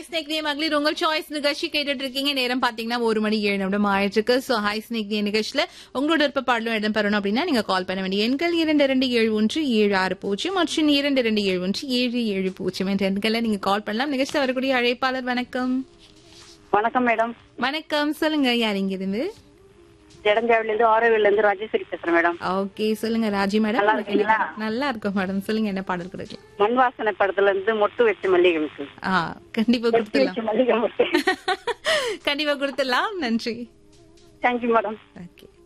Snake டே மகளிர் உங்கள் choice நிகழ்ச்சி கேட்டுட்டு இருக்கீங்க நேரம் பாத்தீங்கன்னா ஒரு மணி ஏழு நிமிடம் ஆயிட்டு இருக்கு சோ ஹாய் ஸ்னேக் டே நிகழ்ச்சியில உங்களோட விருப்ப பாடலும் இடம் பெறணும் அப்படின்னா நீங்க கால் பண்ண வேண்டிய எண்கள் இரண்டு இரண்டு ஏழு ஒன்று ஏழு ஆறு பூஜ்ஜியம் மற்றும் இரண்டு இரண்டு ஏழு ஒன்று ஏழு ஏழு பூஜ்ஜியம் என்ற எண்களை நீங்க கால் பண்ணலாம் நிகழ்ச்சியில் வரக்கூடிய அழைப்பாளர் வணக்கம் வணக்கம் மேடம் வணக்கம் சொல்லுங்க யார் இங்க இருந்து ஜடஞ்சாவில இருந்து ஆரோவில இருந்து ராஜேஸ்வரி பேசுறேன் மேடம் ஓகே சொல்லுங்க ராஜி மேடம் நல்லா உங்களுக்கு என்ன- இருக்கீங்களா? நல்லா இருக்கும் மேடம் சொல்லுங்க என்ன பாடல் கொடுக்கலாம் மண் வாசனை படத்துல இருந்து மொட்டு வச்ச மல்லிகை முட்டு ஆ கண்டிப்பா மொட்டு கொடுத்துடலாம் வச்ச மல்லிகை முட்டு கண்டிப்பா கொடுத்துடலாம் நன்றி தேங்க்யூ மேடம் ஓகே